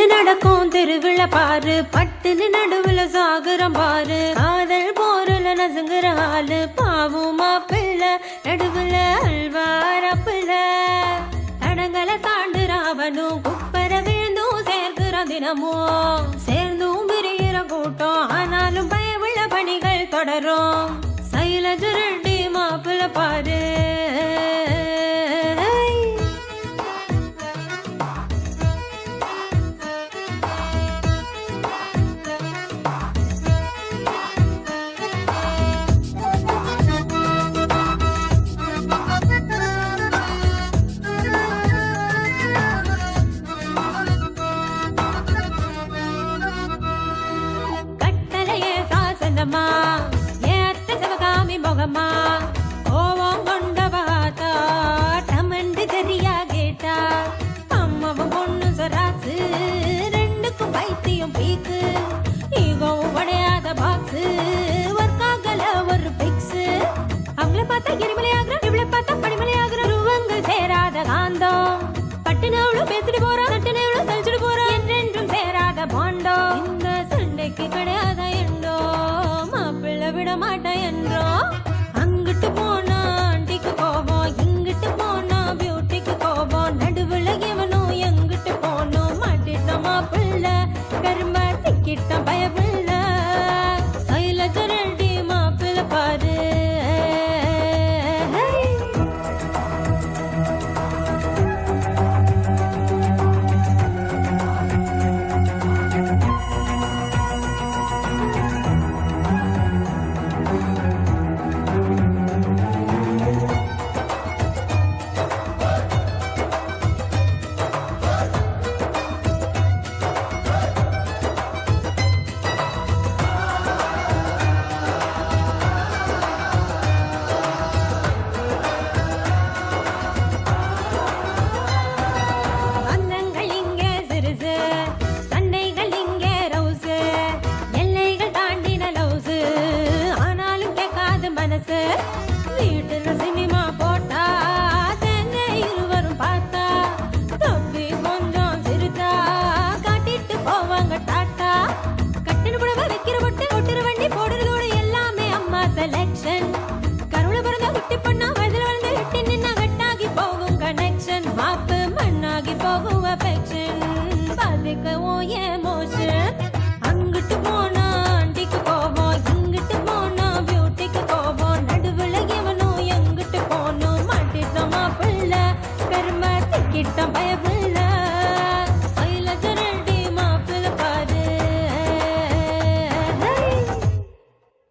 பட்டுன்னு நடக்கும் தெருவில பாரு பட்டுன்னு நடுவுல சாகுறம் பாரு காதல் போரல நசுங்குற ஆளு பாவுமா பிள்ளை நடுவுல அல்வார பிள்ளை தடங்களை தாண்டுறாவனும் குப்பர விழுந்தும் சேர்க்கிறான் தினமும் சேர்ந்தும் பிரிகிற கூட்டம் ஆனாலும் பயமுள்ள பணிகள் தொடரும் சைலஜ ரெட்டி மாப்பிள்ள பாரு கட்டளையே சாசனமா ஏத்த சிவகாமி முகமா கோவம் கொண்டவாத்தா டமண்டு தெரியா கேட்டா அம்மாவும் பொண்ணு சராசு ரெண்டுக்கும் பைத்தியம் பீக்கு ஈகவும் உடையாத பாக்ஸ் ஒர்க் ஆகல ஒரு பிக்ஸ் அவங்கள பார்த்தா எரிமலையாகிற இவளை பார்த்தா பனிமலையாகிற ரூவங்கள் சேராத காந்தம் பட்டுன்னு அவளும் பேசிட்டு போறா சட்டுன்னு அவளும் சலிச்சுட்டு போறா என்றென்றும் சேராத பாண்டோ இந்த சண்டைக்கு கிடையாத என்றோ மாப்பிள்ளை விட மாட்டேன் என்றோ அங்கிட்டு போனா ஆண்டிக்கு கோபம் இங்கிட்டு போனா பியூட்டிக்கு கோபம் நடுவுல இவனும் எங்கிட்டு போனோம் மாட்டிட்டான் மாப்பிள்ளை கரும்ப சிக்கிட்டான் பயப்பிள்ள சைலஜ ரெட்டி மாப்பிள்ளை பாரு பந்தங்கள் இங்கே சிறுசு சண்டைகள் இங்கே ரவுசு எல்லைகள் தாண்டின லவுசு ஆனாலும் கேட்காது மனசு வீட்டுல சினிமா போட்டா தேங்க இருவரும் பார்த்தா தொப்பி கொஞ்சம் சிரிச்சா காட்டிட்டு போவாங்க டாட்டா கட்டின புடவை வைக்கிற பொட்டு ஒட்டுற வண்டி போடுறதோடு எல்லாமே அம்மா செலெக்ஷன் கருவுல பிறந்த குட்டி பொண்ணா வயதுல வளர்ந்த எட்டி நின்னா கட்டாகி போகும் கனெக்ஷன் மாப்பு மண்ணாகி போகும் அஃபெக்ஷன் பாதிக்கவும் எமோஷன் அங்கிட்டு போனா ஆண்டிக்கு போவோம் இங்கிட்டு போனா பியூட்டிக்கு போவோம் நடுவுல இவனும் எங்கிட்டு போனோம் மாட்டிட்டோம் மாப்பிள்ள பெருமை திக்கிட்டோம் பயப்புள்ள